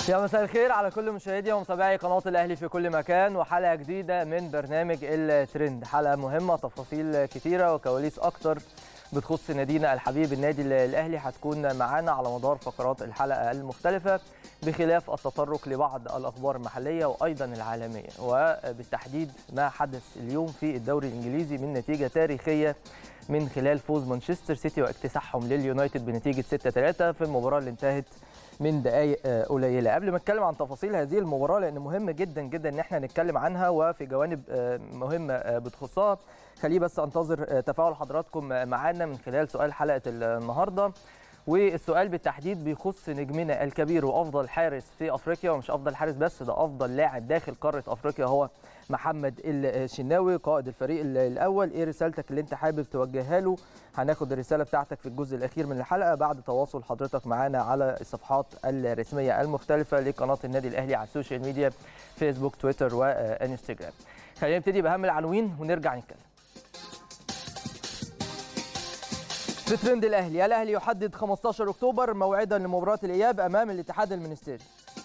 يا مساء الخير على كل مشاهدي ومتابعي قناة الأهلي في كل مكان وحلقة جديدة من برنامج الترند حلقة مهمة تفاصيل كتيرة وكواليس أكتر بتخص نادينا الحبيب النادي الأهلي هتكون معانا على مدار فقرات الحلقة المختلفة بخلاف التطرق لبعض الأخبار المحلية وأيضا العالمية وبالتحديد ما حدث اليوم في الدوري الإنجليزي من نتيجة تاريخية من خلال فوز مانشستر سيتي واكتساحهم لليونايتد بنتيجة 6-3 في المباراة اللي انتهت من دقائق قليله قبل ما اتكلم عن تفاصيل هذه المباراه لان مهم جدا جدا ان احنا نتكلم عنها وفي جوانب مهمه بتخصها خليه بس انتظر تفاعل حضراتكم معانا من خلال سؤال حلقه النهارده والسؤال بالتحديد بيخص نجمنا الكبير وافضل حارس في افريقيا ومش افضل حارس بس ده افضل لاعب داخل قاره افريقيا هو محمد الشناوي قائد الفريق الاول ايه رسالتك اللي انت حابب توجهها له هناخد الرساله بتاعتك في الجزء الاخير من الحلقه بعد تواصل حضرتك معانا على الصفحات الرسميه المختلفه لقناه النادي الاهلي على السوشيال ميديا فيسبوك تويتر وانستجرام خلينا نبتدي باهم العناوين ونرجع نتكلم في ترند الاهلي الاهلي يحدد 15 اكتوبر موعدا لمباراه الاياب امام الاتحاد المنستيري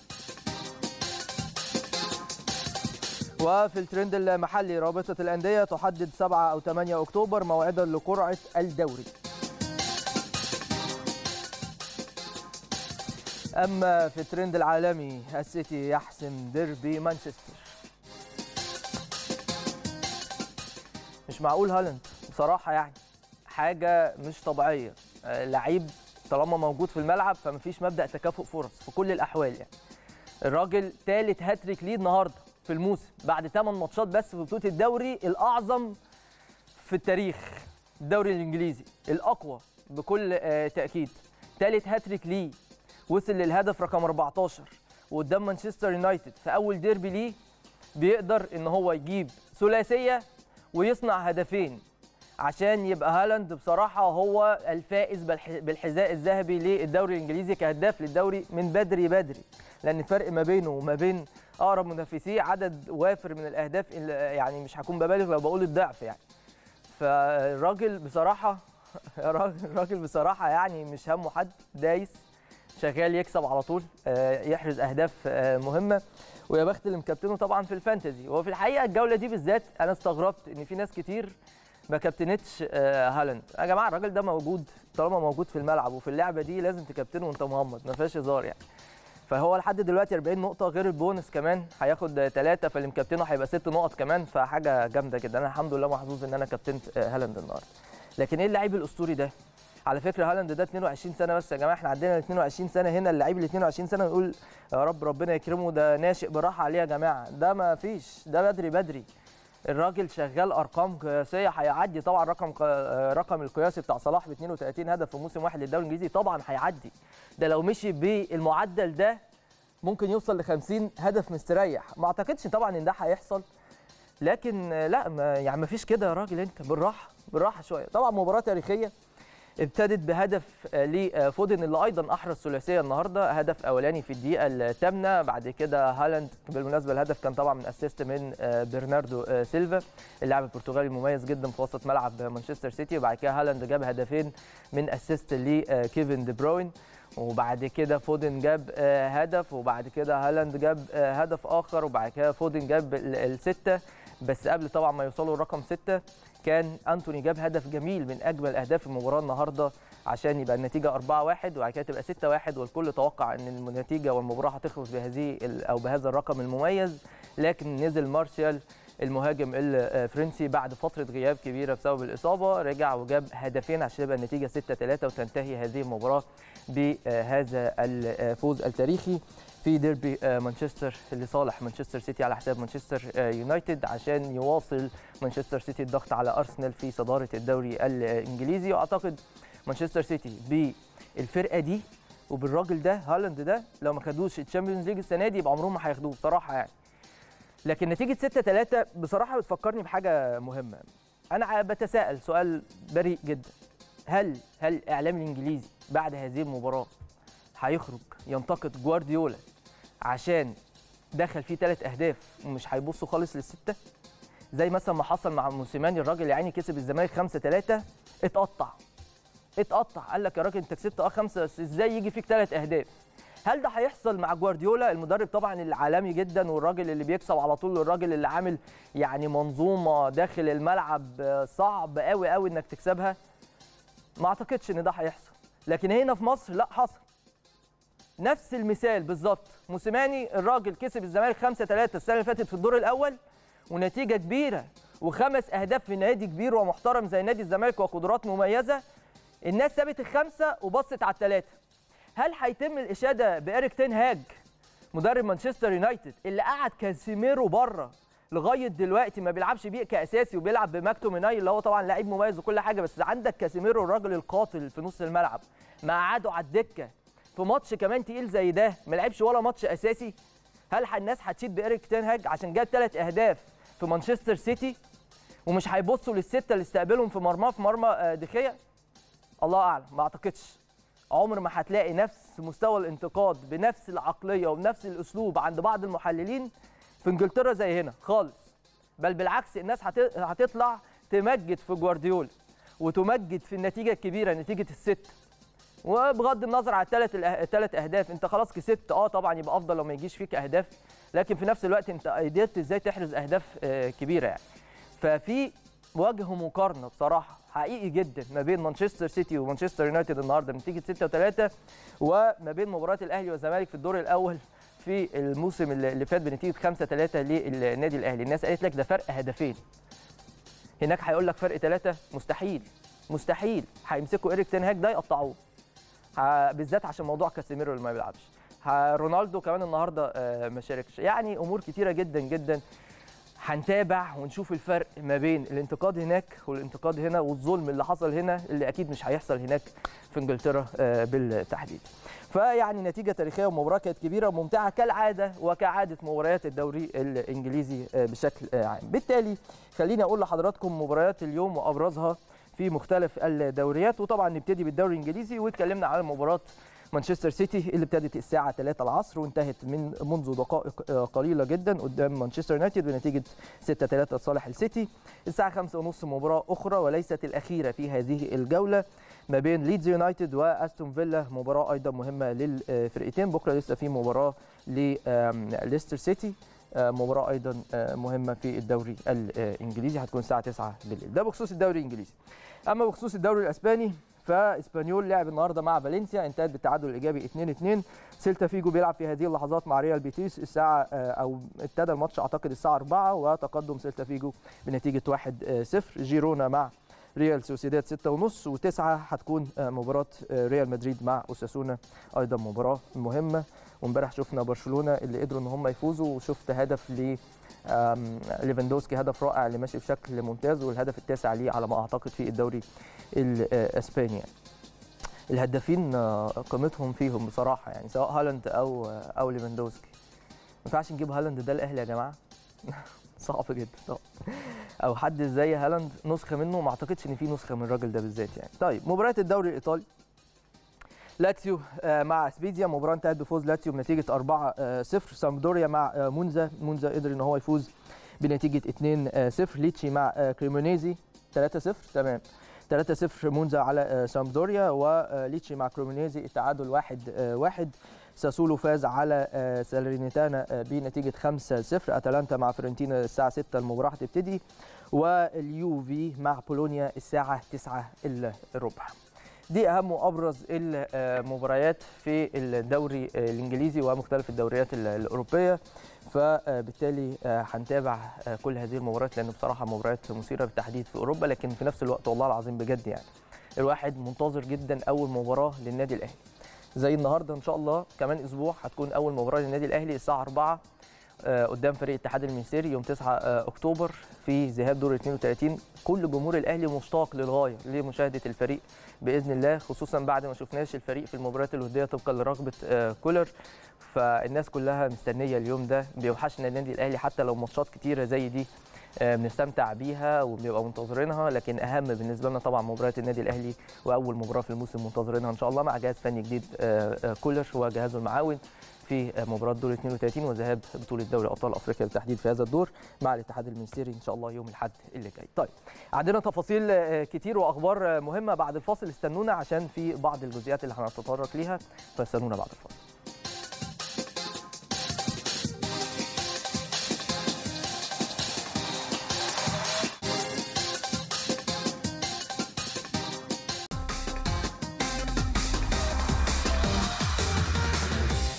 وفي الترند المحلي رابطه الانديه تحدد 7 او 8 اكتوبر موعدا لقرعه الدوري اما في الترند العالمي السيتي يحسم ديربي مانشستر مش معقول هالاند بصراحه يعني حاجه مش طبيعيه لعيب طالما موجود في الملعب فمفيش مبدا تكافؤ فرص في كل الاحوال يعني الراجل ثالث هاتريك ليه النهارده في الموسم بعد 8 ماتشات بس في بطوله الدوري الاعظم في التاريخ الدوري الانجليزي الاقوى بكل تاكيد ثالث هاتريك ليه وصل للهدف رقم 14 وقدام مانشستر يونايتد في اول ديربي ليه بيقدر ان هو يجيب ثلاثيه ويصنع هدفين عشان يبقى هالاند بصراحه هو الفائز بالحذاء الذهبي للدوري الانجليزي كهداف للدوري من بدري بدري لان الفرق ما بينه وما بين اقرب منافسيه عدد وافر من الاهداف يعني مش هكون ببالغ لو بقول الضعف يعني فالراجل بصراحه الراجل بصراحه يعني مش همه حد دايس شغال يكسب على طول يحرز اهداف مهمه ويا بخت اللي مكابتنه طبعا في الفانتزي وفي الحقيقه الجوله دي بالذات انا استغربت ان في ناس كتير ما كابتنتش هالاند يا جماعه الراجل ده موجود طالما موجود في الملعب وفي اللعبه دي لازم تكابتنه وانت مغمض ما فيهاش هزار يعني فهو لحد دلوقتي 40 نقطه غير البونس كمان هياخد ثلاثه فاللي مكابتنه هيبقى ست نقط كمان فحاجه جامده جدا انا الحمد لله محظوظ ان انا كابتنت هالاند النهارده لكن ايه اللعيب الاسطوري ده على فكره هالاند ده 22 سنه بس يا جماعه احنا عندنا 22 سنه هنا اللعيب اللي 22 سنه نقول يا رب ربنا يكرمه ده ناشئ براحه عليه يا جماعه ده ما فيش ده بدري بدري الراجل شغال ارقام قياسيه هيعدي طبعا رقم رقم القياسي بتاع صلاح ب 32 هدف في موسم واحد للدوري الانجليزي طبعا هيعدي ده لو مشي بالمعدل ده ممكن يوصل ل 50 هدف مستريح ما اعتقدش طبعا ان ده هيحصل لكن لا ما يعني ما فيش كده يا راجل انت بالراحه بالراحه شويه طبعا مباراه تاريخيه ابتدت بهدف لفودن اللي ايضا احرز ثلاثيه النهارده هدف اولاني في الدقيقه الثامنه بعد كده هالاند بالمناسبه الهدف كان طبعا من اسيست من برناردو سيلفا اللاعب البرتغالي المميز جدا في وسط ملعب مانشستر سيتي وبعد كده هالاند جاب هدفين من اسيست لكيفن دي بروين وبعد كده فودن جاب هدف وبعد كده هالاند جاب هدف اخر وبعد كده فودن جاب السته بس قبل طبعا ما يوصلوا الرقم سته كان انتوني جاب هدف جميل من اجمل اهداف المباراه النهارده عشان يبقى النتيجه 4-1 وبعد كده تبقى 6-1 والكل توقع ان النتيجه والمباراه هتخلص بهذه او بهذا الرقم المميز لكن نزل مارسيال المهاجم الفرنسي بعد فتره غياب كبيره بسبب الاصابه رجع وجاب هدفين عشان يبقى النتيجه 6-3 وتنتهي هذه المباراه بهذا الفوز التاريخي في ديربي مانشستر لصالح مانشستر سيتي على حساب مانشستر يونايتد عشان يواصل مانشستر سيتي الضغط على ارسنال في صداره الدوري الانجليزي واعتقد مانشستر سيتي بالفرقه دي وبالراجل ده هالاند ده لو ما خدوش الشامبيونز ليج السنه دي يبقى عمرهم ما هياخدوه بصراحه يعني لكن نتيجه 6 3 بصراحه بتفكرني بحاجه مهمه انا بتساءل سؤال بريء جدا هل هل الاعلام الانجليزي بعد هذه المباراه هيخرج ينتقد جوارديولا عشان دخل فيه ثلاث اهداف ومش هيبصوا خالص للسته زي مثلا ما حصل مع موسيماني الراجل يا عيني كسب الزمالك 5 3 اتقطع اتقطع قال لك يا راجل انت كسبت اه خمسه بس ازاي يجي فيك ثلاث اهداف هل ده هيحصل مع جوارديولا المدرب طبعا العالمي جدا والراجل اللي بيكسب على طول الراجل اللي عامل يعني منظومه داخل الملعب صعب قوي قوي انك تكسبها ما اعتقدش ان ده هيحصل لكن هنا في مصر لا حصل نفس المثال بالظبط موسيماني الراجل كسب الزمالك 5 3 السنه اللي فاتت في الدور الاول ونتيجه كبيره وخمس اهداف في نادي كبير ومحترم زي نادي الزمالك وقدرات مميزه الناس سابت الخمسه وبصت على الثلاثه هل هيتم الاشاده بإيريك تين هاج مدرب مانشستر يونايتد اللي قعد كاسيميرو بره لغايه دلوقتي ما بيلعبش بيه كاساسي وبيلعب بماكتوميناي اللي هو طبعا لعيب مميز وكل حاجه بس عندك كاسيميرو الراجل القاتل في نص الملعب ما قعده على الدكه في ماتش كمان تقيل زي ده ما لعبش ولا ماتش اساسي هل الناس هتشيد بإيريك تين هاج عشان جاب ثلاث اهداف في مانشستر سيتي ومش هيبصوا للسته اللي استقبلهم في مرماه في مرمى دخيه الله اعلم ما اعتقدش عمر ما هتلاقي نفس مستوى الانتقاد بنفس العقليه وبنفس الاسلوب عند بعض المحللين في انجلترا زي هنا خالص بل بالعكس الناس هتطلع تمجد في جوارديولا وتمجد في النتيجه الكبيره نتيجه الست وبغض النظر على الثلاث الثلاث اهداف انت خلاص كسبت اه طبعا يبقى افضل لو ما يجيش فيك اهداف لكن في نفس الوقت انت قدرت ازاي تحرز اهداف كبيره يعني ففي وجه مقارنه بصراحه حقيقي جدا ما بين مانشستر سيتي ومانشستر يونايتد النهارده بنتيجه 6 و3 وما بين مباراه الاهلي والزمالك في الدور الاول في الموسم اللي فات بنتيجه 5 3 للنادي الاهلي الناس قالت لك ده فرق هدفين هناك هيقول لك فرق ثلاثه مستحيل مستحيل هيمسكوا ايريك تين هاج ده يقطعوه بالذات عشان موضوع كاسيميرو اللي ما بيلعبش رونالدو كمان النهارده ما شاركش يعني امور كتيره جدا جدا هنتابع ونشوف الفرق ما بين الانتقاد هناك والانتقاد هنا والظلم اللي حصل هنا اللي اكيد مش هيحصل هناك في انجلترا بالتحديد. فيعني نتيجه تاريخيه ومباراه كانت كبيره وممتعه كالعاده وكعاده مباريات الدوري الانجليزي بشكل عام. بالتالي خليني اقول لحضراتكم مباريات اليوم وابرزها في مختلف الدوريات وطبعا نبتدي بالدوري الانجليزي واتكلمنا على مباراه مانشستر سيتي اللي ابتدت الساعة 3 العصر وانتهت من منذ دقائق قليلة جدا قدام مانشستر يونايتد بنتيجة 6 3 لصالح السيتي الساعة 5 ونص مباراة أخرى وليست الأخيرة في هذه الجولة ما بين ليدز يونايتد واستون فيلا مباراة أيضا مهمة للفرقتين بكرة لسه في مباراة لليستر سيتي مباراة أيضا مهمة في الدوري الإنجليزي هتكون الساعة 9 بالليل ده بخصوص الدوري الإنجليزي أما بخصوص الدوري الأسباني فاسبانيول لعب النهارده مع فالنسيا انتهت بالتعادل الايجابي 2 2 سيلتا فيجو بيلعب في هذه اللحظات مع ريال بيتيس الساعه او ابتدى الماتش اعتقد الساعه 4 وتقدم سيلتا فيجو بنتيجه 1 0 جيرونا مع ريال سوسيداد 6 ونص و9 هتكون مباراه ريال مدريد مع اوساسونا ايضا مباراه مهمه وامبارح شفنا برشلونه اللي قدروا ان هم يفوزوا وشفت هدف ل ليفاندوسكي هدف رائع اللي ماشي بشكل ممتاز والهدف التاسع ليه على ما اعتقد في الدوري الاسباني الهدافين قيمتهم فيهم بصراحه يعني سواء هالاند او او ليفاندوسكي ما ينفعش نجيب هالاند ده الاهلي يا جماعه صعب جدا طبعا او حد زي هالاند نسخه منه ما اعتقدش ان في نسخه من الراجل ده بالذات يعني طيب مباريات الدوري الايطالي لاتسيو مع سبيزيا مباراه انتهت بفوز لاتسيو بنتيجه 4 0 سامدوريا مع مونزا مونزا قدر ان هو يفوز بنتيجه 2 0 ليتشي مع كريمونيزي 3 0 تمام 3 0 مونزا على سامدوريا وليتشي مع كريمونيزي التعادل 1 1 ساسولو فاز على سالرينيتانا بنتيجه 5 0 اتلانتا مع فرنتينا الساعه 6 المباراه هتبتدي واليوفي مع بولونيا الساعه 9 الا ربع دي اهم وابرز المباريات في الدوري الانجليزي ومختلف الدوريات الاوروبيه فبالتالي هنتابع كل هذه المباريات لان بصراحه مباريات مثيره بالتحديد في اوروبا لكن في نفس الوقت والله العظيم بجد يعني الواحد منتظر جدا اول مباراه للنادي الاهلي زي النهارده ان شاء الله كمان اسبوع هتكون اول مباراه للنادي الاهلي الساعه 4 قدام فريق الاتحاد المنستيري يوم 9 اكتوبر في ذهاب دور 32 كل جمهور الاهلي مشتاق للغايه لمشاهده الفريق باذن الله خصوصا بعد ما شفناش الفريق في المباريات الوديه طبقا لرغبه كولر فالناس كلها مستنيه اليوم ده بيوحشنا النادي الاهلي حتى لو ماتشات كتيره زي دي بنستمتع بيها وبنبقى منتظرينها لكن اهم بالنسبه لنا طبعا مباريات النادي الاهلي واول مباراه في الموسم منتظرينها ان شاء الله مع جهاز فني جديد كولر وجهازه المعاون في مباراه دور 32 وذهاب بطوله دوري ابطال افريقيا بالتحديد في هذا الدور مع الاتحاد المنستيري ان شاء الله يوم الاحد اللي جاي. طيب عندنا تفاصيل كتير واخبار مهمه بعد الفاصل استنونا عشان في بعض الجزئيات اللي هنتطرق ليها فاستنونا بعد الفاصل.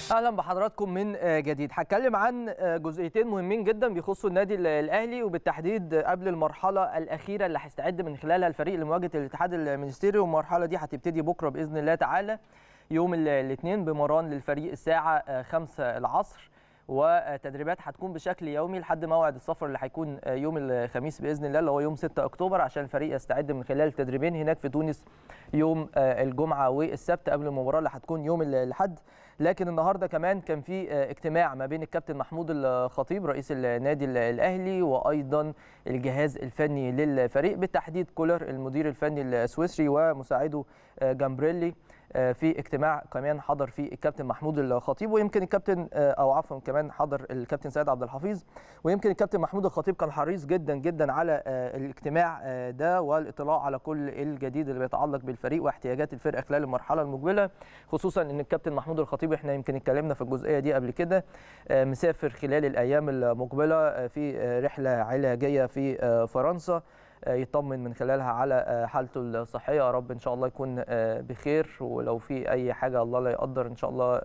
اهلا بحضراتكم من جديد هتكلم عن جزئيتين مهمين جدا بيخصوا النادي الاهلي وبالتحديد قبل المرحله الاخيره اللي هيستعد من خلالها الفريق لمواجهه الاتحاد المنستيري والمرحله دي هتبتدي بكره باذن الله تعالى يوم الاثنين بمران للفريق الساعه 5 العصر وتدريبات هتكون بشكل يومي لحد موعد السفر اللي هيكون يوم الخميس باذن الله اللي هو يوم 6 اكتوبر عشان الفريق يستعد من خلال التدريبين هناك في تونس يوم الجمعه والسبت قبل المباراه اللي هتكون يوم الاحد لكن النهارده كمان كان في اجتماع ما بين الكابتن محمود الخطيب رئيس النادي الاهلي وايضا الجهاز الفني للفريق بالتحديد كولر المدير الفني السويسري ومساعده جامبريلي في اجتماع كمان حضر فيه الكابتن محمود الخطيب ويمكن الكابتن او عفوا كمان حضر الكابتن سيد عبد الحفيظ ويمكن الكابتن محمود الخطيب كان حريص جدا جدا على الاجتماع ده والاطلاع على كل الجديد اللي بيتعلق بالفريق واحتياجات الفرقه خلال المرحله المقبله خصوصا ان الكابتن محمود الخطيب احنا يمكن اتكلمنا في الجزئيه دي قبل كده مسافر خلال الايام المقبله في رحله علاجيه في فرنسا يطمن من خلالها على حالته الصحيه يا رب ان شاء الله يكون بخير ولو في اي حاجه الله لا يقدر ان شاء الله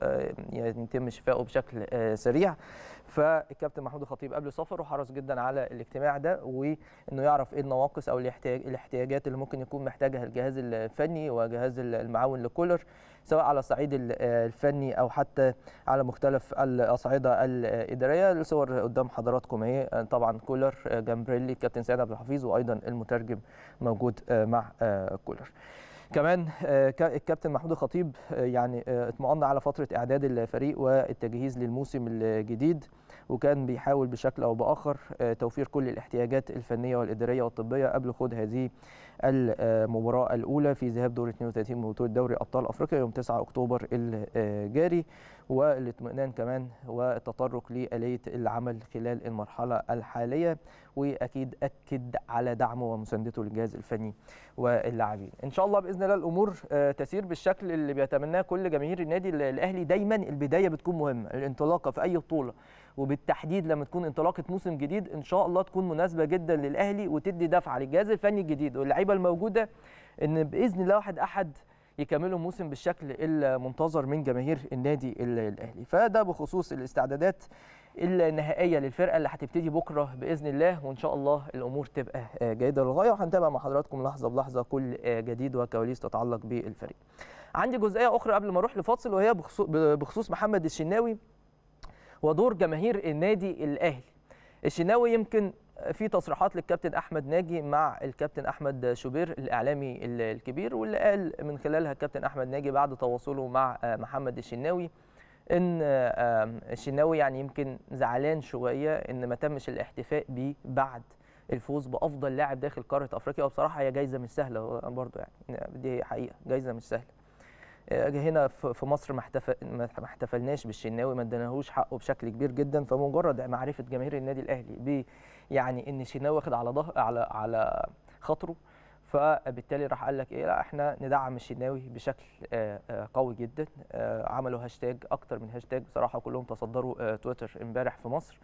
يتم شفائه بشكل سريع فالكابتن محمود الخطيب قبل سفره حرص جدا على الاجتماع ده وانه يعرف ايه النواقص او الاحتياجات اللي ممكن يكون محتاجها الجهاز الفني وجهاز المعاون لكولر سواء على الصعيد الفني او حتى على مختلف الاصعده الاداريه الصور قدام حضراتكم اهي طبعا كولر جامبريلي الكابتن سيد عبد الحفيظ وايضا المترجم موجود مع كولر كمان الكابتن محمود الخطيب يعني اطمأن على فتره اعداد الفريق والتجهيز للموسم الجديد وكان بيحاول بشكل او باخر توفير كل الاحتياجات الفنيه والاداريه والطبيه قبل خوض هذه المباراه الاولى في ذهاب دور 32 من بطوله دوري ابطال افريقيا يوم 9 اكتوبر الجاري والاطمئنان كمان والتطرق لآلية العمل خلال المرحلة الحالية وأكيد أكد على دعمه ومساندته للجهاز الفني واللاعبين إن شاء الله بإذن الله الأمور تسير بالشكل اللي بيتمناه كل جماهير النادي الأهلي دايما البداية بتكون مهمة الانطلاقة في أي بطولة وبالتحديد لما تكون انطلاقه موسم جديد ان شاء الله تكون مناسبه جدا للاهلي وتدي دفعه للجهاز الفني الجديد واللعيبه الموجوده ان باذن الله واحد احد يكملوا الموسم بالشكل المنتظر من جماهير النادي الاهلي فده بخصوص الاستعدادات النهائيه للفرقه اللي هتبتدي بكره باذن الله وان شاء الله الامور تبقى جيده للغايه وهنتابع مع حضراتكم لحظه بلحظه كل جديد وكواليس تتعلق بالفريق. عندي جزئيه اخرى قبل ما اروح لفاصل وهي بخصوص محمد الشناوي ودور جماهير النادي الاهلي. الشناوي يمكن في تصريحات للكابتن احمد ناجي مع الكابتن احمد شوبير الاعلامي الكبير واللي قال من خلالها الكابتن احمد ناجي بعد تواصله مع محمد الشناوي ان الشناوي يعني يمكن زعلان شويه ان ما تمش الاحتفاء بيه بعد الفوز بافضل لاعب داخل قاره افريقيا وبصراحه هي جايزه مش سهله برضه يعني دي حقيقه جايزه مش سهله هنا في مصر ما ما احتفلناش بالشناوي ما اديناهوش حقه بشكل كبير جدا فمجرد معرفه جماهير النادي الاهلي ب يعني ان الشناوي واخد على ظهر على على خاطره فبالتالي راح قال لك ايه لا احنا ندعم الشناوي بشكل قوي جدا عملوا هاشتاج اكتر من هاشتاج بصراحه كلهم تصدروا تويتر امبارح في مصر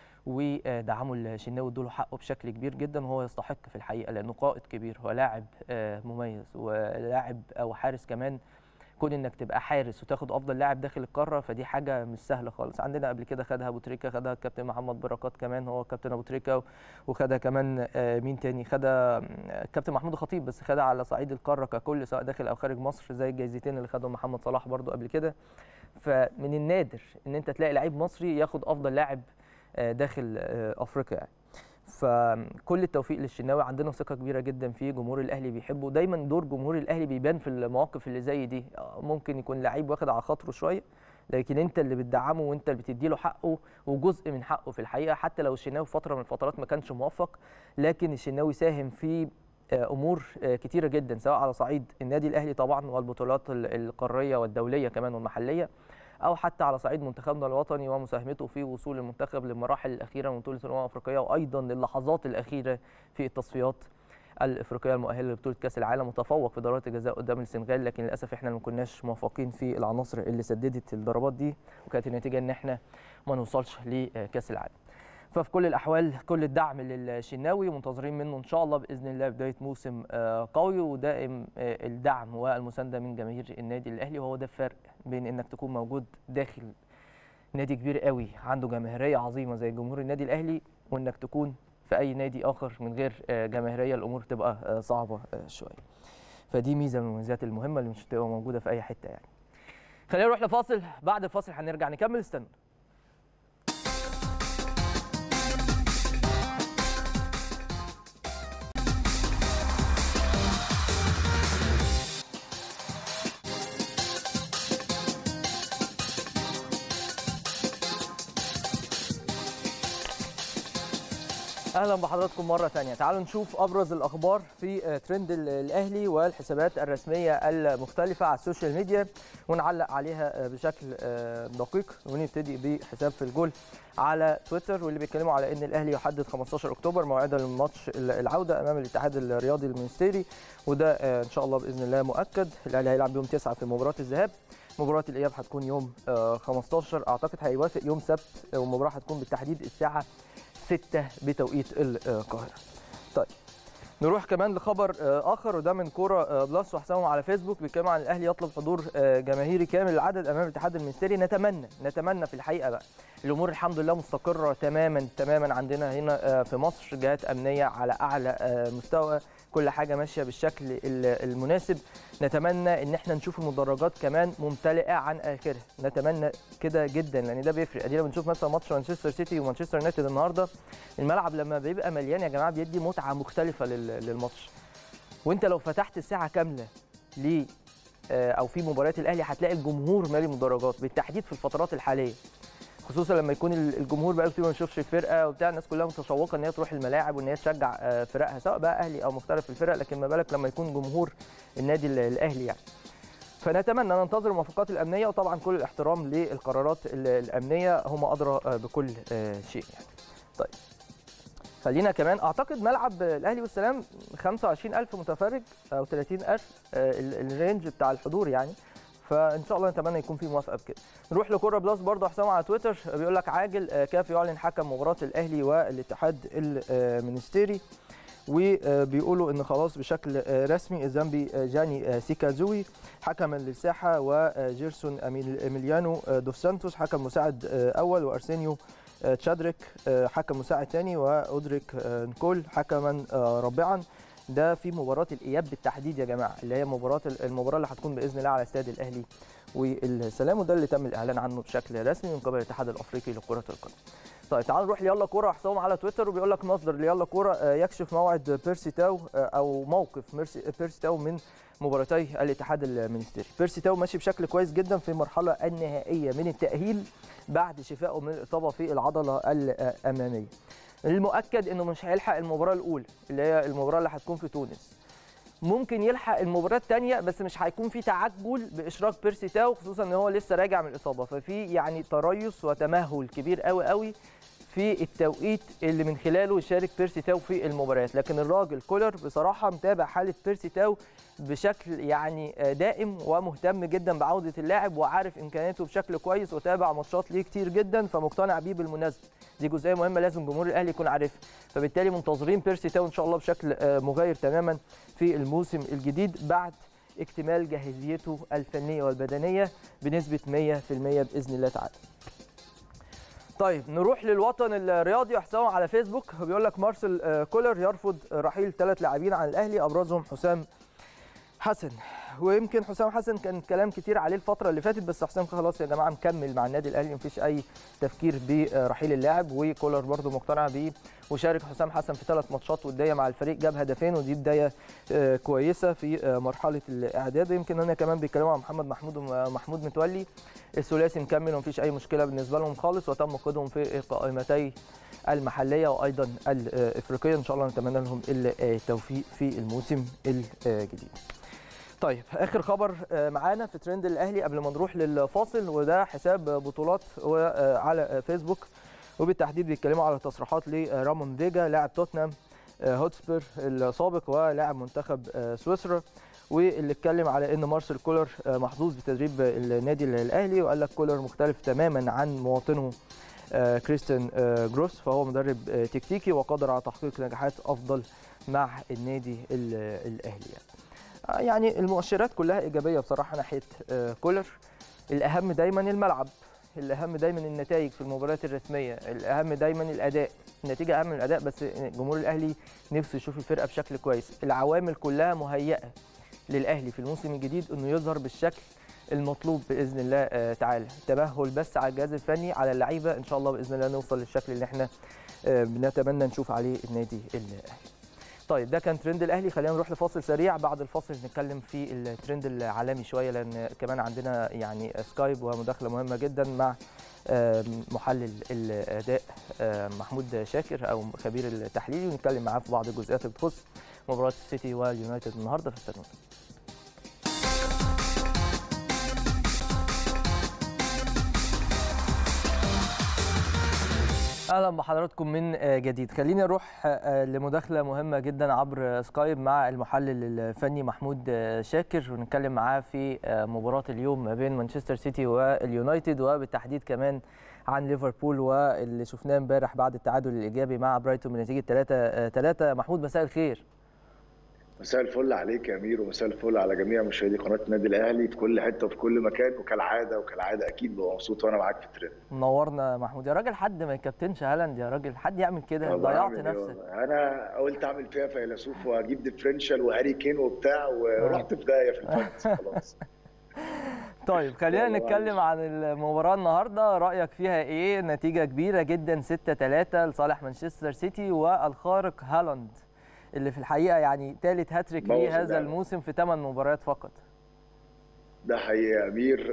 ودعموا الشناوي ادوا له حقه بشكل كبير جدا وهو يستحق في الحقيقه لانه قائد كبير هو لاعب مميز ولاعب او حارس كمان كون انك تبقى حارس وتاخد افضل لاعب داخل القاره فدي حاجه مش سهله خالص عندنا قبل كده خدها ابو تريكه خدها الكابتن محمد بركات كمان هو كابتن ابو تريكه وخدها كمان مين تاني خدها الكابتن محمود الخطيب بس خدها على صعيد القاره ككل سواء داخل او خارج مصر زي الجايزتين اللي خدهم محمد صلاح برضو قبل كده فمن النادر ان انت تلاقي لعيب مصري ياخد افضل لاعب داخل افريقيا يعني فكل التوفيق للشناوي عندنا ثقه كبيره جدا فيه جمهور الاهلي بيحبه دايما دور جمهور الاهلي بيبان في المواقف اللي زي دي ممكن يكون لعيب واخد على خاطره شويه لكن انت اللي بتدعمه وانت اللي بتدي له حقه وجزء من حقه في الحقيقه حتى لو الشناوي فتره من الفترات ما كانش موفق لكن الشناوي ساهم في امور كتيره جدا سواء على صعيد النادي الاهلي طبعا والبطولات القاريه والدوليه كمان والمحليه او حتى على صعيد منتخبنا الوطني ومساهمته في وصول المنتخب للمراحل الاخيره من بطوله الامم الافريقيه وايضا للحظات الاخيره في التصفيات الافريقيه المؤهله لبطوله كاس العالم وتفوق في ضربات الجزاء قدام السنغال لكن للاسف احنا ما كناش موفقين في العناصر اللي سددت الضربات دي وكانت النتيجه ان احنا ما نوصلش لكاس العالم ففي كل الاحوال كل الدعم للشناوي منتظرين منه ان شاء الله باذن الله بدايه موسم قوي ودائم الدعم والمسانده من جماهير النادي الاهلي وهو ده الفرق بين انك تكون موجود داخل نادي كبير قوي عنده جماهيريه عظيمه زي جمهور النادي الاهلي وانك تكون في اي نادي اخر من غير آه، جماهيريه الامور تبقى آه، صعبه آه، شويه فدي ميزه من المميزات المهمه اللي مش هتبقى موجوده في اي حته يعني خلينا نروح لفاصل بعد الفاصل هنرجع نكمل استنوا اهلا بحضراتكم مره ثانيه تعالوا نشوف ابرز الاخبار في آه، ترند ال- الاهلي والحسابات الرسميه المختلفه على السوشيال ميديا ونعلق عليها آه، بشكل آه، دقيق ونبتدي بحساب في الجول على تويتر واللي بيتكلموا على ان الاهلي يحدد 15 اكتوبر موعدا للماتش ال- العوده امام الاتحاد الرياضي المنستيري وده آه، ان شاء الله باذن الله مؤكد الاهلي هيلعب يوم 9 في مباراه الذهاب مباراة الإياب هتكون يوم آه، 15 أعتقد هيوافق يوم سبت آه، والمباراة هتكون بالتحديد الساعة 6 بتوقيت القاهرة. طيب نروح كمان لخبر آه، اخر وده من كوره آه، بلس وحسابهم على فيسبوك بيتكلموا عن الاهلي يطلب حضور آه، جماهيري كامل العدد امام الاتحاد المنستيري نتمنى نتمنى في الحقيقه بقى الامور الحمد لله مستقره تماما تماما عندنا هنا آه، في مصر جهات امنيه على اعلى آه، مستوى كل حاجه ماشيه بالشكل ال- المناسب نتمنى ان احنا نشوف المدرجات كمان ممتلئه عن اخرها نتمنى كده جدا لان ده بيفرق ادينا بنشوف مثلا ماتش مانشستر سيتي ومانشستر يونايتد النهارده الملعب لما بيبقى مليان يا جماعه بيدي متعه مختلفه لل- للماتش وانت لو فتحت الساعه كامله ل آه، او في مباريات الاهلي هتلاقي الجمهور مالي مدرجات بالتحديد في الفترات الحاليه خصوصا لما يكون ال- الجمهور بقى كتير ما يشوفش الفرقه وبتاع الناس كلها متشوقه ان هي تروح الملاعب وان هي تشجع آه، فرقها سواء بقى اهلي او مختلف الفرق لكن ما بالك لما يكون جمهور النادي ال- الاهلي يعني فنتمنى ننتظر الموافقات الامنيه وطبعا كل الاحترام للقرارات ال- الامنيه هم ادرى آه، بكل آه، شيء يعني طيب خلينا كمان اعتقد ملعب الاهلي والسلام 25000 متفرج او 30000 آه، ال- الرينج بتاع الحضور يعني فان شاء الله نتمنى يكون في موافقه بكده نروح لكوره بلس برضه حسام على تويتر بيقول لك عاجل آه، كاف يعلن حكم مباراه الاهلي والاتحاد المنستيري وبيقولوا ان خلاص بشكل آه، رسمي الزامبي آه، جاني آه، سيكازوي حكما للساحه وجيرسون أميل- اميليانو آه، دوس سانتوس حكم مساعد آه، اول وارسينيو آه، تشادريك آه، حكم مساعد ثاني واودريك آه، نكول حكما آه، رابعا ده في مباراه الاياب بالتحديد يا جماعه اللي هي مباراه المباراه اللي هتكون باذن الله على استاد الاهلي والسلام وده اللي تم الاعلان عنه بشكل رسمي من قبل الاتحاد الافريقي لكره القدم. طيب تعالوا نروح ليلا كوره حسام على تويتر وبيقول لك مصدر ليلا كوره آه، يكشف موعد بيرسي تاو آه، او موقف ميرسي بيرسي تاو من مباراتي الاتحاد المنستيري. بيرسي تاو ماشي بشكل كويس جدا في المرحله النهائيه من التاهيل بعد شفائه من الاصابه في العضله الاماميه. المؤكد انه مش هيلحق المباراه الاولى اللي هي المباراه اللي هتكون في تونس. ممكن يلحق المباراه الثانيه بس مش هيكون في تعجل باشراك بيرسي تاو خصوصا ان هو لسه راجع من الاصابه ففي يعني تريث وتمهل كبير قوي قوي في التوقيت اللي من خلاله يشارك بيرسي تاو في المباريات لكن الراجل كولر بصراحه متابع حاله بيرسي تاو بشكل يعني آه، دائم ومهتم جدا بعوده اللاعب وعارف امكانياته بشكل كويس وتابع ماتشات ليه كتير جدا فمقتنع بيه بالمناسبه دي جزئيه مهمه لازم جمهور الاهلي يكون عارفها فبالتالي منتظرين بيرسي تاو ان شاء الله بشكل آه، مغاير تماما في الموسم الجديد بعد اكتمال جاهزيته الفنيه والبدنيه بنسبه 100% باذن الله تعالى. طيب نروح للوطن الرياضي حسام على فيسبوك بيقول لك مارسيل آه، كولر يرفض رحيل ثلاث لاعبين عن الاهلي ابرزهم حسام حسن ويمكن حسام حسن كان كلام كتير عليه الفتره اللي فاتت بس حسام خلاص يا جماعه مكمل مع النادي الاهلي مفيش اي تفكير برحيل اللاعب وكولر برده مقتنع بيه وشارك حسام حسن في ثلاث ماتشات وديه مع الفريق جاب هدفين ودي بدايه آه، كويسه في آه، مرحله الاعداد يمكن هنا كمان بيتكلموا عن محمد محمود ومحمود متولي الثلاثي مكمل ومفيش اي مشكله بالنسبه لهم خالص وتم قيدهم في قائمتي المحليه وايضا الافريقيه ان شاء الله نتمنى لهم التوفيق في الموسم الجديد. طيب اخر خبر آه، معانا في ترند الاهلي قبل ما نروح للفاصل وده حساب بطولات آه، على فيسبوك وبالتحديد بيتكلموا على تصريحات لرامون فيجا لاعب توتنهام آه، هوتسبير السابق ولاعب منتخب آه، سويسرا واللي اتكلم على ان مارسيل كولر آه، محظوظ بتدريب النادي الاهلي وقال لك كولر مختلف تماما عن مواطنه آه، كريستيان آه، جروس فهو مدرب آه، تكتيكي وقادر على تحقيق نجاحات افضل مع النادي ال- الاهلي يعني. آه، يعني المؤشرات كلها ايجابيه بصراحه ناحيه آه، كولر الاهم دايما الملعب الاهم دايما النتائج في المباريات الرسميه الاهم دايما الاداء النتيجه اهم من الاداء بس جمهور الاهلي نفسه يشوف الفرقه بشكل كويس العوامل كلها مهيئه للاهلي في الموسم الجديد انه يظهر بالشكل المطلوب باذن الله تعالى تمهل بس على الجهاز الفني على اللعيبه ان شاء الله باذن الله نوصل للشكل اللي احنا بنتمنى نشوف عليه النادي الاهلي طيب ده كان ترند الاهلي خلينا نروح لفاصل سريع بعد الفاصل نتكلم في الترند العالمي شويه لان كمان عندنا يعني سكايب ومداخله مهمه جدا مع محلل الاداء محمود شاكر او خبير التحليلي ونتكلم معاه في بعض الجزئيات اللي بتخص مباراه السيتي واليونايتد النهارده فاستنونا اهلا بحضراتكم من جديد خليني اروح لمداخله مهمه جدا عبر سكايب مع المحلل الفني محمود شاكر ونتكلم معاه في مباراه اليوم ما بين مانشستر سيتي واليونايتد وبالتحديد كمان عن ليفربول واللي شفناه امبارح بعد التعادل الايجابي مع برايتون بنتيجه 3 3 محمود مساء الخير مساء الفل عليك يا امير ومساء الفل على جميع مشاهدي قناه النادي الاهلي في كل حته وفي كل مكان وكالعاده وكالعاده اكيد ببقى مبسوط وانا معاك في الترند منورنا محمود يا راجل حد ما يكابتنش هالاند يا راجل حد يعمل كده ضيعت نفسك انا قلت اعمل فيها فيلسوف واجيب ديفرنشال وهاري كين وبتاع ورحت في داهيه في الفانتسي خلاص طيب خلينا نتكلم عن المباراه النهارده رايك فيها ايه نتيجه كبيره جدا 6 3 لصالح مانشستر سيتي والخارق هالاند اللي في الحقيقه يعني ثالث هاتريك ليه هذا الموسم في ثمان مباريات فقط ده حقيقي يا امير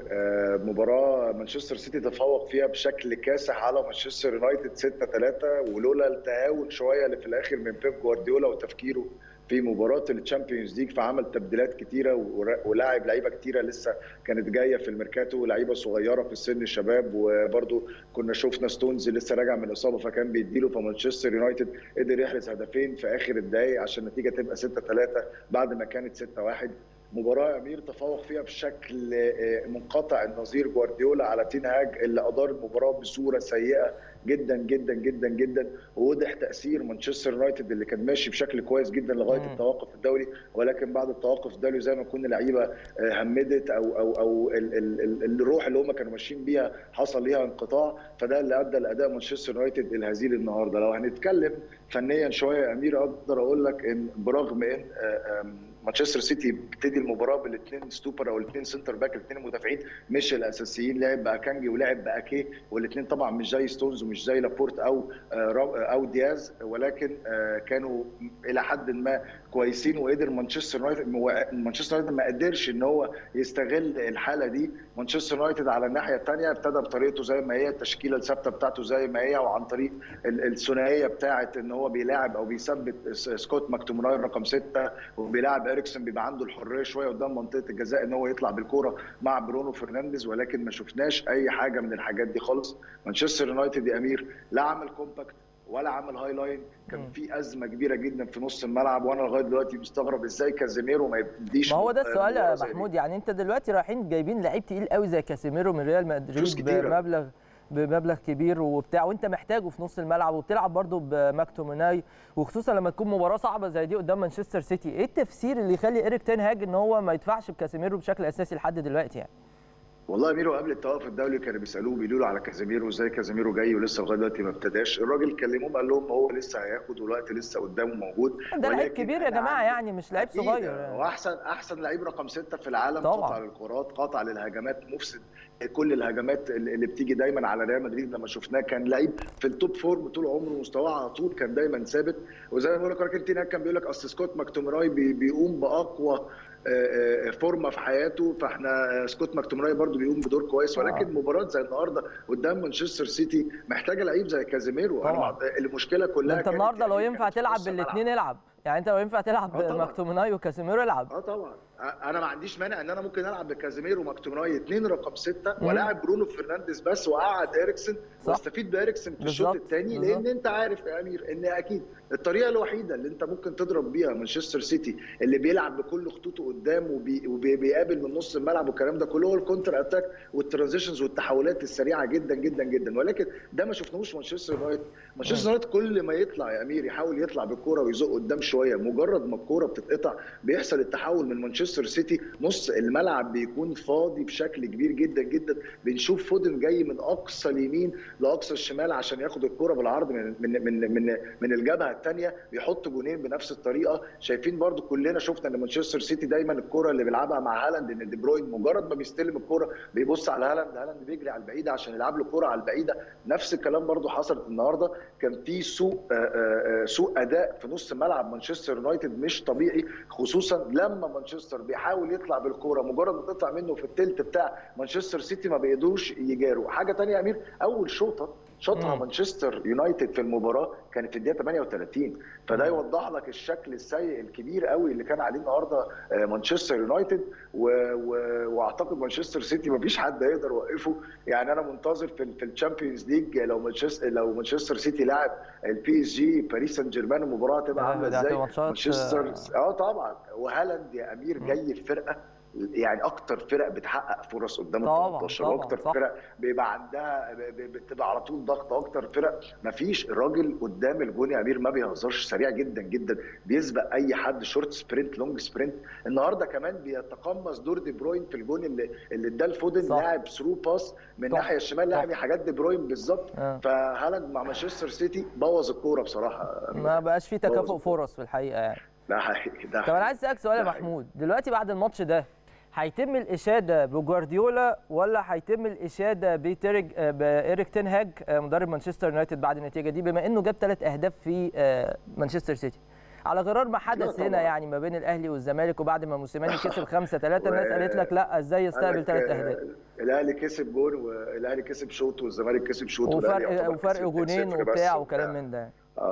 مباراه مانشستر سيتي تفوق فيها بشكل كاسح على مانشستر يونايتد 6 3 ولولا التهاون شويه اللي في الاخر من بيب جوارديولا وتفكيره في مباراه الشامبيونز ليج فعمل تبديلات كتيره ولاعب لعيبه كتيره لسه كانت جايه في الميركاتو لعيبه صغيره في السن الشباب وبرده كنا شفنا ستونز لسه راجع من اصابه فكان بيديله فمانشستر يونايتد قدر يحرز هدفين في اخر الدقائق عشان النتيجه تبقى 6 3 بعد ما كانت 6 1 مباراه امير تفوق فيها بشكل منقطع النظير جوارديولا على تين هاج اللي ادار المباراه بصوره سيئه جدا جدا جدا جدا ووضح تاثير مانشستر يونايتد اللي كان ماشي بشكل كويس جدا لغايه التوقف الدولي ولكن بعد التوقف الدولي زي ما كنا لعيبه همدت او او او ال ال ال الروح اللي هم كانوا ماشيين بيها حصل ليها انقطاع فده اللي ادى لاداء مانشستر يونايتد الهزيل النهارده لو هنتكلم فنيا شويه يا امير اقدر اقول لك ان برغم ان مانشستر سيتي بيبتدي المباراه بالاثنين ستوبر او الاثنين سنتر باك الاثنين المدافعين مش الاساسيين لعب باكانجي ولعب باكي والاثنين طبعا مش زي ستونز ومش زي لابورت او او دياز ولكن كانوا الى حد ما كويسين وقدر مانشستر يونايتد مانشستر يونايتد ما قدرش ان هو يستغل الحاله دي مانشستر يونايتد على الناحيه الثانيه ابتدى بطريقته زي ما هي التشكيله الثابته بتاعته زي ما هي وعن طريق الثنائيه بتاعه ان هو بيلاعب او بيثبت سكوت ماكتوموناي رقم سته وبيلاعب اريكسون بيبقى عنده الحريه شويه قدام منطقه الجزاء ان هو يطلع بالكوره مع برونو فرنانديز ولكن ما شفناش اي حاجه من الحاجات دي خالص مانشستر يونايتد يا امير لا عمل كومباكت ولا عمل هاي لاين كان في ازمه كبيره جدا في نص الملعب وانا لغايه دلوقتي مستغرب ازاي كازيميرو ما يبتديش ما هو ده السؤال يا محمود يعني انت دلوقتي رايحين جايبين لعيب تقيل قوي زي كازيميرو من ريال مدريد بمبلغ بمبلغ كبير وبتاع وانت محتاجه في نص الملعب وبتلعب برده بماكتوميناي وخصوصا لما تكون مباراه صعبه زي دي قدام مانشستر سيتي ايه التفسير اللي يخلي ايريك تين هاج ان هو ما يدفعش بكاسيميرو بشكل اساسي لحد دلوقتي يعني والله ميرو قبل التوقف الدولي كانوا بيسالوه بيقولوا له على كازيميرو ازاي كازيميرو جاي ولسه لغايه دلوقتي ما ابتداش الراجل كلموه قال لهم هو لسه هياخد والوقت لسه قدامه موجود ده لعيب كبير يا جماعه يعني مش لعيب صغير يعني. واحسن احسن لعيب رقم ستة في العالم طبعا. قاطع للكرات قاطع للهجمات مفسد كل الهجمات اللي بتيجي دايما على ريال مدريد لما شفناه كان لعيب في التوب فورم طول عمره مستواه على طول كان دايما ثابت وزي ما بقول لك راجل تيناك كان بيقول لك اصل سكوت ماكتومراي بيقوم باقوى فورمه في حياته فاحنا سكوت ماكتومراي برضو بيقوم بدور كويس ولكن آه. مباراه زي النهارده قدام مانشستر سيتي محتاجه لعيب زي كازيميرو طبعا. المشكله كلها انت النهارده لو ينفع تلعب بالاثنين العب يعني انت لو ينفع تلعب آه ماكتوميناي وكازيميرو العب اه طبعا انا ما عنديش مانع ان انا ممكن العب بكازيميرو وماكتوميناي اثنين رقم سته ولاعب برونو فرنانديز بس واقعد اريكسن واستفيد باريكسن في الشوط الثاني لان انت عارف يا امير ان اكيد الطريقه الوحيده اللي انت ممكن تضرب بيها مانشستر سيتي اللي بيلعب بكل خطوطه قدام وبي وبيقابل من نص الملعب والكلام ده كله هو الكونتر اتاك والترانزيشنز والتحولات السريعه جدا جدا جدا ولكن ده ما شفناهوش مانشستر يونايتد مانشستر يونايتد كل ما يطلع يا امير يحاول يطلع بالكوره ويزق قدام شويه مجرد ما الكوره بتتقطع بيحصل التحول من مانشستر مانشستر سيتي نص الملعب بيكون فاضي بشكل كبير جدا جدا بنشوف فودن جاي من اقصى اليمين لاقصى الشمال عشان ياخد الكره بالعرض من من من من, من الجبهه الثانيه بيحط جونين بنفس الطريقه شايفين برضو كلنا شفنا ان مانشستر سيتي دايما الكره اللي بيلعبها مع هالاند ان دي بروين مجرد ما بيستلم الكره بيبص على هالاند هالاند بيجري على البعيده عشان يلعب له كره على البعيده نفس الكلام برضو حصلت النهارده كان في سوء سوء اداء في نص ملعب مانشستر يونايتد مش طبيعي خصوصا لما مانشستر بيحاول يطلع بالكوره مجرد ما تطلع منه في التلت بتاع مانشستر سيتي ما بيقدروش يجاروا حاجه ثانيه يا امير اول شوطه شاطها مانشستر يونايتد في المباراه كانت في الدقيقه 38 فده يوضح لك الشكل السيء الكبير قوي اللي كان عليه النهارده مانشستر يونايتد و... و... واعتقد مانشستر سيتي ما فيش حد هيقدر يوقفه يعني انا منتظر في, في الشامبيونز ليج لو مانشستر لو مانشستر سيتي لعب البي اس جي باريس سان جيرمان المباراه هتبقى عامله ازاي مانشستر اه طبعا وهالاند يا امير جاي في فرقه يعني اكتر فرق بتحقق فرص قدام ال 18 واكتر فرق بيبقى عندها بتبقى على طول ضغط اكتر فرق ما فيش الراجل قدام الجون يا امير ما بيهزرش سريع جدا جدا بيسبق اي حد شورت سبرنت لونج سبرنت النهارده كمان بيتقمص دور دي بروين في الجون اللي اللي اداه الفودن لاعب ثرو باس من الناحيه الشمال لاعب حاجات دي بروين بالظبط فهالاند مع مانشستر سيتي بوظ الكوره بصراحه ما بقاش في تكافؤ فرص في الحقيقه يعني ده حقيقي ده طب انا عايز اسالك سؤال يا محمود دلوقتي بعد الماتش ده هيتم الاشاده بجوارديولا ولا هيتم الاشاده بتيرج بايريك تنهاج مدرب مانشستر يونايتد بعد النتيجه دي بما انه جاب ثلاث اهداف في مانشستر سيتي على غرار ما حدث هنا يعني ما بين الاهلي والزمالك وبعد ما موسيماني كسب 5 3 الناس قالت لك لا ازاي يستقبل ثلاث اهداف الاهلي كسب جون والاهلي كسب شوط والزمالك كسب شوط وفرق وفرق جونين وبتاع وكلام من ده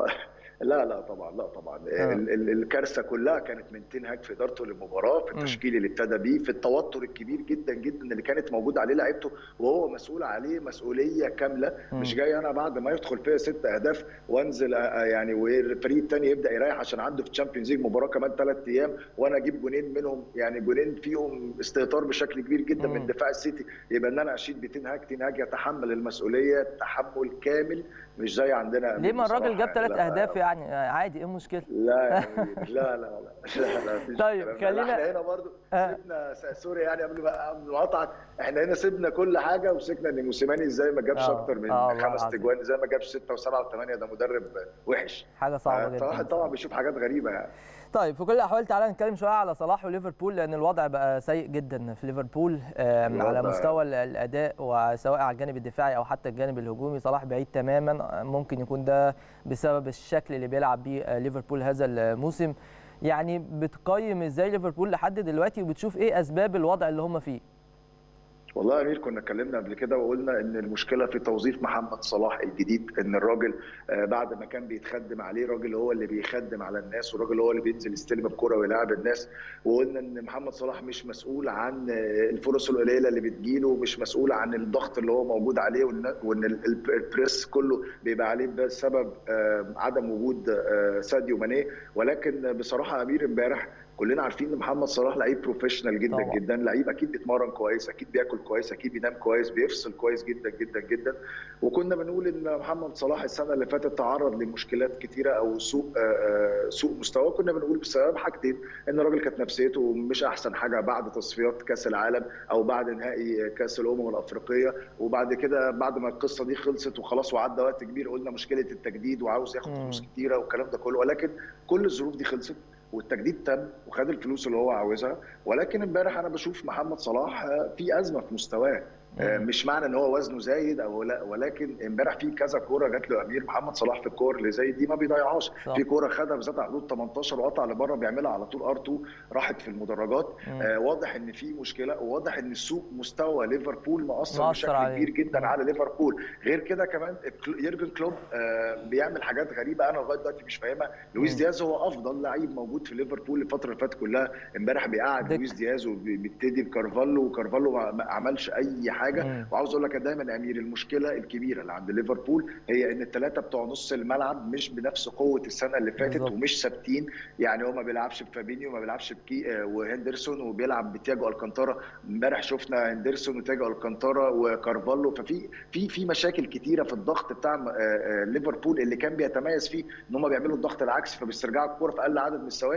لا لا طبعا لا طبعا آه. الكارثه كلها كانت من تنهاج في ادارته للمباراه في التشكيل اللي ابتدى بيه في التوتر الكبير جدا جدا اللي كانت موجوده عليه لعيبته وهو مسؤول عليه مسؤوليه كامله م. مش جاي انا بعد ما يدخل فيها ست اهداف وانزل يعني والفريق الثاني يبدا يريح عشان عنده في الشامبيونز ليج مباراه كمان ثلاث ايام وانا اجيب جونين منهم يعني جونين فيهم استهتار بشكل كبير جدا م. من دفاع السيتي يبقى ان انا اشيد بتنهاج تنهاج يتحمل المسؤوليه تحمل كامل مش زي عندنا ليه ما الراجل جاب ثلاث اهداف يعني عادي ايه المشكله؟ لا لا لا لا لا لا مفيش طيب خلينا احنا هنا برضه سيبنا سوري يعني قبل ما قبل ما اقطعك احنا هنا سيبنا كل حاجه وسكنا ان موسيماني ازاي ما جابش اكتر من خمس تجوان ازاي ما جابش سته وسبعه وثمانيه ده مدرب وحش حاجه صعبه جدا الواحد طبعا بيشوف حاجات غريبه يعني طيب في كل الاحوال تعالى نتكلم شويه على صلاح وليفربول لان الوضع بقى سيء جدا في ليفربول على مستوى الاداء وسواء على الجانب الدفاعي او حتى الجانب الهجومي صلاح بعيد تماما ممكن يكون ده بسبب الشكل اللي بيلعب بيه ليفربول هذا الموسم يعني بتقيم ازاي ليفربول لحد دلوقتي وبتشوف ايه اسباب الوضع اللي هم فيه والله يا امير كنا اتكلمنا قبل كده وقلنا ان المشكله في توظيف محمد صلاح الجديد ان الراجل بعد ما كان بيتخدم عليه راجل هو اللي بيخدم على الناس والراجل هو اللي بينزل يستلم الكره ويلاعب الناس وقلنا ان محمد صلاح مش مسؤول عن الفرص القليله اللي بتجيله مش مسؤول عن الضغط اللي هو موجود عليه وان البريس كله بيبقى عليه بسبب عدم وجود ساديو ماني ولكن بصراحه يا امير امبارح كلنا عارفين ان محمد صلاح لعيب بروفيشنال جدا طبعا. جدا لعيب اكيد بيتمرن كويس اكيد بياكل كويس اكيد بينام كويس بيفصل كويس جدا جدا جدا وكنا بنقول ان محمد صلاح السنه اللي فاتت تعرض لمشكلات كتيره او سوء سوء مستوى كنا بنقول بسبب حاجتين ان الراجل كانت نفسيته مش احسن حاجه بعد تصفيات كاس العالم او بعد نهائي كاس الامم الافريقيه وبعد كده بعد ما القصه دي خلصت وخلاص وعدى وقت كبير قلنا مشكله التجديد وعاوز ياخد فلوس كتيره والكلام ده كله ولكن كل الظروف دي خلصت والتجديد تم وخد الفلوس اللي هو عاوزها ولكن امبارح انا بشوف محمد صلاح في ازمه في مستواه مش معنى ان هو وزنه زايد او لا ولكن امبارح في كذا كوره جات له امير محمد صلاح في الكور اللي زي دي ما بيضيعهاش في كوره خدها في ذات حدود 18 وقطع لبره بيعملها على طول ار 2 راحت في المدرجات آه واضح ان في مشكله وواضح ان سوء مستوى ليفربول مؤثر بشكل عليه. كبير جدا على ليفربول غير كده كمان يورجن كلوب آه بيعمل حاجات غريبه انا لغايه دلوقتي مش فاهمها لويس دياز هو افضل لعيب موجود في ليفربول الفتره اللي فاتت كلها امبارح بيقعد لويس دياز وبيبتدي بكارفالو وكارفالو ما عملش اي حاجه مم. وعاوز اقول لك دايما يا امير المشكله الكبيره اللي عند ليفربول هي ان الثلاثه بتوع نص الملعب مش بنفس قوه السنه اللي فاتت بالزبط. ومش ثابتين يعني هو ما بيلعبش بفابينيو ما بيلعبش بكي وهندرسون وبيلعب بتياجو الكانتارا امبارح شفنا هندرسون وتياجو الكانتارا وكارفالو ففي في في مشاكل كتيره في الضغط بتاع ليفربول اللي كان بيتميز فيه ان هم بيعملوا الضغط العكسي فبيسترجعوا الكوره في اقل عدد من الثواني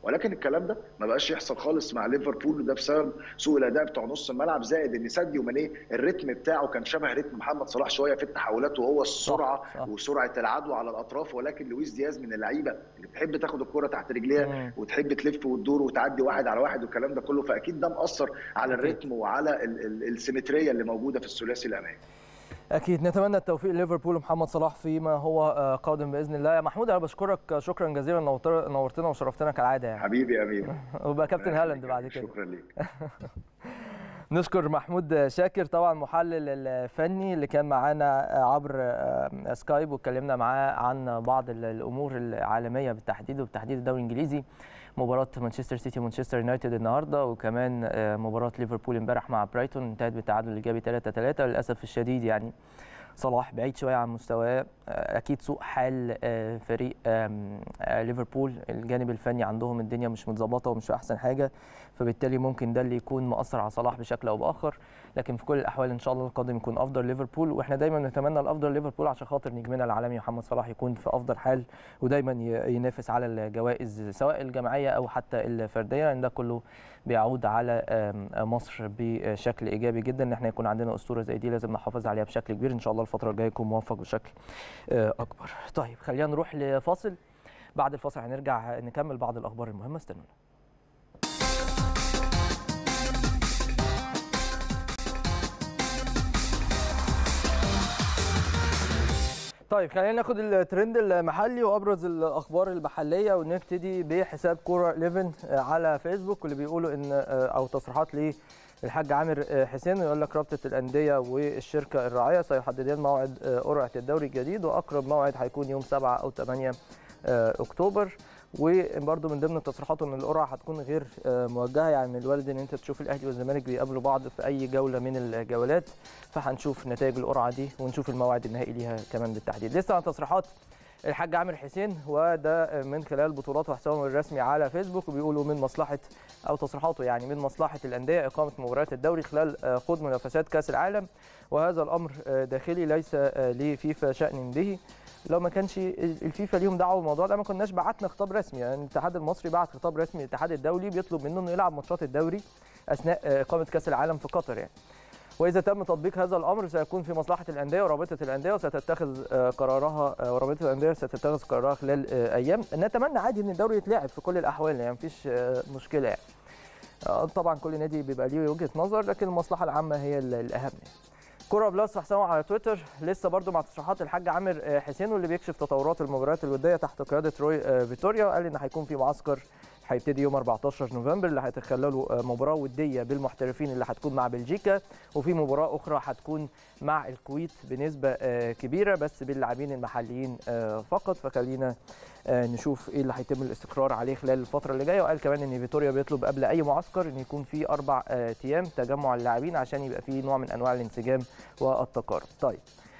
ولكن الكلام ده ما بقاش يحصل خالص مع ليفربول وده بسبب سوء الاداء بتاع نص الملعب زائد ان ساديو ماني الريتم بتاعه كان شبه ريتم محمد صلاح شويه في التحولات وهو السرعه صح، صح. وسرعه العدوى على الاطراف ولكن لويس دياز من اللعيبه اللي بتحب تاخد الكره تحت رجليها مم. وتحب تلف وتدور وتعدي واحد على واحد والكلام ده كله فاكيد ده مأثر على أكيد. الريتم وعلى ال- ال- السيمتريه اللي موجوده في الثلاثي الامامي اكيد نتمنى التوفيق لليفربول ومحمد صلاح فيما هو آه، قادم باذن الله يا محمود انا بشكرك شكرا جزيلا نورت- نورتنا وشرفتنا كالعاده يعني حبيبي يا امير وبقى كابتن هالاند بعد كده شكرا ليك نشكر محمود شاكر طبعا محلل الفني اللي كان معانا عبر آه، سكايب واتكلمنا معاه عن بعض ال- الامور العالميه بالتحديد وبالتحديد الدوري الانجليزي مباراه مانشستر سيتي ومانشستر يونايتد النهارده وكمان آه، مباراه ليفربول امبارح مع برايتون انتهت بالتعادل الايجابي 3 3 للاسف الشديد يعني صلاح بعيد شويه عن مستواه آه، اكيد سوء حال آه، فريق آم، آه، ليفربول الجانب الفني عندهم الدنيا مش متظبطه ومش في احسن حاجه فبالتالي ممكن ده اللي يكون مأثر على صلاح بشكل او باخر لكن في كل الاحوال ان شاء الله القادم يكون افضل ليفربول واحنا دايما نتمنى الافضل ليفربول عشان خاطر نجمنا العالمي محمد صلاح يكون في افضل حال ودايما ي- ينافس على الجوائز سواء الجماعيه او حتى الفرديه لان ده كله بيعود على آم، مصر بشكل ايجابي جدا ان احنا يكون عندنا اسطوره زي دي لازم نحافظ عليها بشكل كبير ان شاء الله الفتره الجايه يكون موفق بشكل آه، اكبر طيب خلينا نروح لفاصل بعد الفاصل هنرجع نكمل بعض الاخبار المهمه استنونا طيب خلينا ناخد الترند المحلي وابرز الاخبار المحليه ونبتدي بحساب كوره 11 على فيسبوك واللي بيقولوا ان او تصريحات للحاج عامر حسين يقول لك رابطه الانديه والشركه الراعيه سيحددان موعد قرعه الدوري الجديد واقرب موعد هيكون يوم 7 او 8 اكتوبر وبرده من ضمن تصريحاته ان القرعه هتكون غير موجهه يعني من الوارد ان انت تشوف الاهلي والزمالك بيقابلوا بعض في اي جوله من الجولات فهنشوف نتائج القرعه دي ونشوف الموعد النهائي ليها كمان بالتحديد لسه عن تصريحات الحاج عامر حسين وده من خلال بطولات وحسابهم الرسمي على فيسبوك وبيقولوا من مصلحه او تصريحاته يعني من مصلحه الانديه اقامه مباريات الدوري خلال خوض منافسات كاس العالم وهذا الامر داخلي ليس لفيفا شان به لو ما كانش الفيفا ليهم دعوه بالموضوع ده ما كناش بعتنا خطاب رسمي يعني الاتحاد المصري بعت خطاب رسمي للاتحاد الدولي بيطلب منه انه يلعب ماتشات الدوري اثناء اقامه كاس العالم في قطر يعني واذا تم تطبيق هذا الامر سيكون في مصلحه الانديه ورابطه الانديه وستتخذ قرارها ورابطه الانديه ستتخذ قرارها خلال ايام نتمنى عادي ان الدوري يتلعب في كل الاحوال يعني مفيش مشكله يعني طبعا كل نادي بيبقى ليه وجهه نظر لكن المصلحه العامه هي الاهم يعني. كوره بلس حسابه على تويتر لسه برضو مع تصريحات الحاج عامر حسين واللي بيكشف تطورات المباريات الوديه تحت قياده روي فيتوريا وقال ان هيكون في معسكر هيبتدي يوم 14 نوفمبر اللي هيتخلله مباراه وديه بالمحترفين اللي هتكون مع بلجيكا وفي مباراه اخرى هتكون مع الكويت بنسبه كبيره بس باللاعبين المحليين فقط فخلينا نشوف ايه اللي هيتم الاستقرار عليه خلال الفتره اللي جايه وقال كمان ان فيتوريا بيطلب قبل اي معسكر ان يكون في اربع ايام تجمع اللاعبين عشان يبقى في نوع من انواع الانسجام والتقارب طيب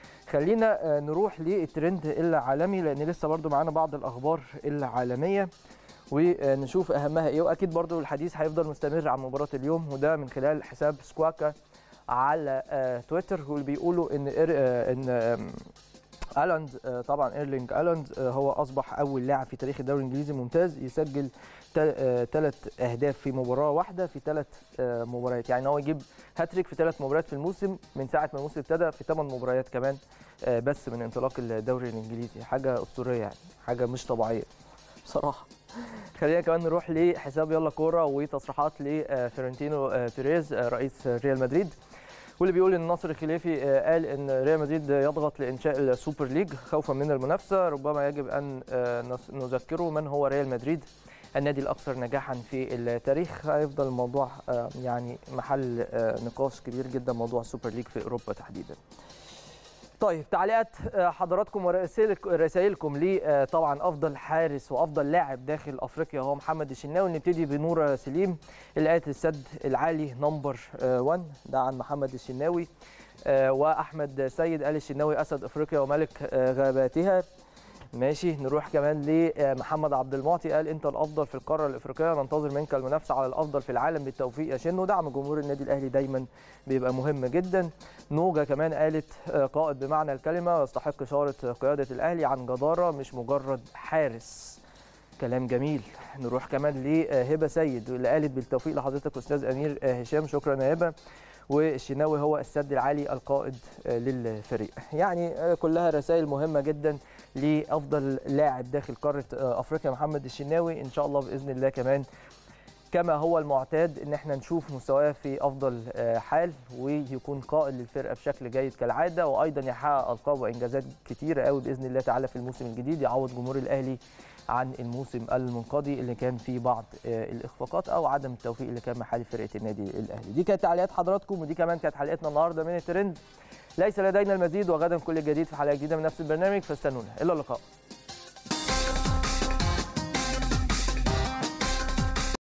خلينا نروح للترند العالمي لان لسه برضو معانا بعض الاخبار العالميه ونشوف اهمها ايه واكيد برضو الحديث هيفضل مستمر عن مباراه اليوم وده من خلال حساب سكواكا على تويتر واللي بيقولوا ان ان الاند طبعا ايرلينج الاند هو اصبح اول لاعب في تاريخ الدوري الانجليزي ممتاز يسجل ثلاث اهداف في مباراه واحده في ثلاث مباريات يعني هو يجيب هاتريك في ثلاث مباريات في الموسم من ساعه ما الموسم ابتدى في ثمان مباريات كمان بس من انطلاق الدوري الانجليزي حاجه اسطوريه يعني حاجه مش طبيعيه بصراحه خلينا كمان نروح لحساب يلا كوره وتصريحات لفيرنتينو بيريز رئيس ريال مدريد واللي بيقول ان ناصر الخليفي قال ان ريال مدريد يضغط لانشاء السوبر ليج خوفا من المنافسه ربما يجب ان نذكره من هو ريال مدريد النادي الاكثر نجاحا في التاريخ هيفضل الموضوع يعني محل نقاش كبير جدا موضوع السوبر ليج في اوروبا تحديدا طيب تعليقات حضراتكم ورسائلكم لي طبعا افضل حارس وافضل لاعب داخل افريقيا هو محمد الشناوي نبتدي بنور سليم اللي قالت السد العالي نمبر 1 ده عن محمد الشناوي واحمد سيد قال الشناوي اسد افريقيا وملك غاباتها ماشي نروح كمان لمحمد عبد المعطي قال انت الافضل في القاره الافريقيه ننتظر منك المنافسه على الافضل في العالم بالتوفيق يا شنو دعم جمهور النادي الاهلي دايما بيبقى مهم جدا نوجا كمان قالت قائد بمعنى الكلمه يستحق شاره قياده الاهلي عن جداره مش مجرد حارس كلام جميل نروح كمان لهبه سيد اللي قالت بالتوفيق لحضرتك استاذ امير هشام شكرا يا هبه والشناوي هو السد العالي القائد للفريق يعني كلها رسائل مهمه جدا لافضل لاعب داخل قاره افريقيا محمد الشناوي ان شاء الله باذن الله كمان كما هو المعتاد ان احنا نشوف مستواه في افضل حال ويكون قائد للفرقه بشكل جيد كالعاده وايضا يحقق القاب وانجازات كتيره قوي باذن الله تعالى في الموسم الجديد يعوض جمهور الاهلي عن الموسم المنقضي اللي كان فيه بعض الاخفاقات او عدم التوفيق اللي كان محل فرقه النادي الاهلي دي كانت تعليقات حضراتكم ودي كمان كانت حلقتنا النهارده من الترند ليس لدينا المزيد وغدا كل جديد في حلقه جديده من نفس البرنامج فاستنونا الى اللقاء